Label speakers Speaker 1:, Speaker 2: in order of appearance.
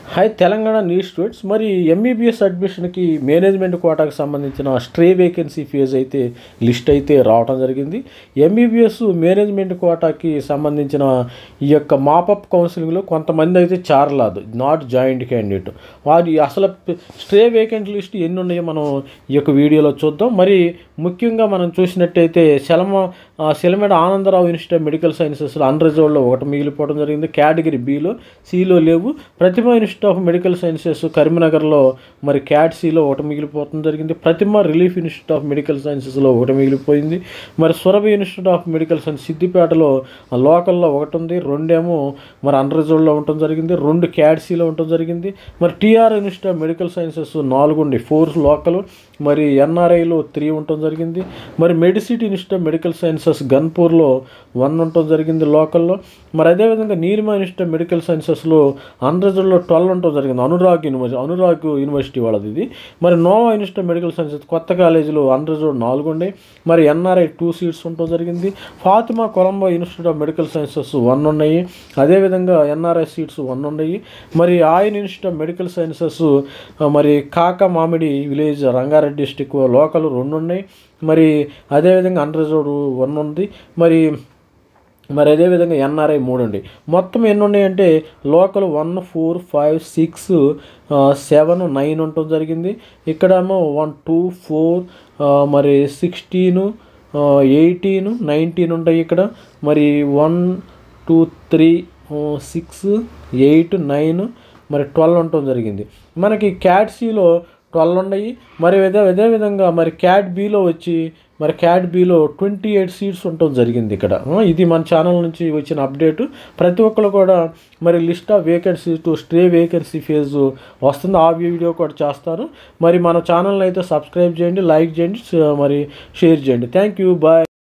Speaker 1: high Telangana news students మరి MBBS అడ్మిషన్కి management కోటాకు సంబంధించిన స్ట్రే వేకెన్సీ ఫీజు అయితే లిస్ట్ అయితే రావడం జరిగింది ఎంబీబీఎస్ మేనేజ్మెంట్ కోటాకి సంబంధించిన ఈ యొక్క మాపప్ కౌన్సిలింగ్లో కొంతమంది అయితే చారలాదు నాట్ జాయింట్ క్యాండిడేట్ వారి అసలు స్ట్రే వేకెంట్ లిస్ట్ ఎన్ని ఉన్నాయో మనం ఈ యొక్క వీడియోలో చూద్దాం మరి ముఖ్యంగా మనం చూసినట్టయితే శలమ ఆ, Chalmeda Anandrao institute of medical సైన్సెస్లో అన్రిజర్వ్డ్లో ఒకటి మిగిలిపోవడం జరిగింది కేటగిరీ బిలో సిలో లేవు Prathima institute of medical sciences కరీంనగర్లో మరి క్యాట్ సిలో ఒకటి మిగిలిపోవడం జరిగింది Prathima relief institute of medical సైన్సెస్లో ఒకటి మిగిలిపోయింది మరి Surabhi institute of medical science సిద్దిపేటలో లోకల్లో ఒకటి ఉంది రెండేమో మరి అన్రిజర్వ్డ్లో ఉండటం జరిగింది రెండు క్యాట్ సిలో ఉండటం జరిగింది మరి TR institute of medical sciences నాలుగు ఉండి ఫోర్ లోకల్ మరి ఎన్ఆర్ఐలో త్రీ ఉండటం జరిగింది మరి Medicity institute of medical sciences గన్పూర్లో వన్ ఉండటం జరిగింది లోకల్లో మరి అదేవిధంగా నీలిమా ఇన్స్టిట్యూట్ ఆఫ్ మెడికల్ సైన్సెస్లో అన్రిజర్వ్డ్లో ట్వెల్వ్ ఉండటం జరిగింది అనురాగ్ యూనివర్సిటీ అనురాగ్ యూనివర్సిటీ వాళ్ళది ఇది మరి Nova institute of medical sciences కొత్త కాలేజీలో అన్రిజర్వ్డ్ నాలుగు ఉన్నాయి మరి ఎన్ఆర్ఐ టూ సీట్స్ ఉండటం జరిగింది Fatima Colombo institute of medical sciences one ఉన్నాయి అదేవిధంగా ఎన్ఆర్ఐ సీట్స్ వన్ ఉన్నాయి మరి ఆయన ఇన్స్టిట్యూట్ ఆఫ్ మెడికల్ సైన్సెస్ ఆ, మరి కాక మామిడి విలేజ్ రంగారెడ్డి డిస్టిక్ లోకల్ రెండు ఉన్నాయి మరి అదేవిధంగా అన్రిజర్వ్డ్ వన్ ఉంది మరి మరి అదేవిధంగా ఎన్ఆర్ఐ మూడు అండి మొత్తం ఎన్ని ఉన్నాయంటే local one four five six seven nine ఉండటం జరిగింది ఇక్కడేమో వన్ టూ ఫోర్ మరి సిక్స్టీను ఎయిటీన్ నైన్టీన్ ఉంటాయి ఇక్కడ మరి one two three six eight nine మరి ట్వెల్వ్ ఉండటం జరిగింది మనకి క్యాట్ సిలో ట్వెల్వ్ ఉన్నాయి మరి అదే అదే విధంగా మరి క్యాట్ బిలో వచ్చి మరి cat below twenty eight seats ఉండటం జరిగింది ఇక్కడ ఆ, ఇది మన ఛానల్ నుంచి వచ్చిన అప్డేట్ ప్రతి ఒక్కరు కూడా మరి list of vacancy to stray vacancy phase వస్తుంది ఆ వీడియో కూడా చేస్తాను మరి మన ఛానల్ని అయితే సబ్స్క్రైబ్ చేయండి లైక్ చేయండి ష- మరి షేర్ చేయండి థ్యాంక్ యూ బాయ్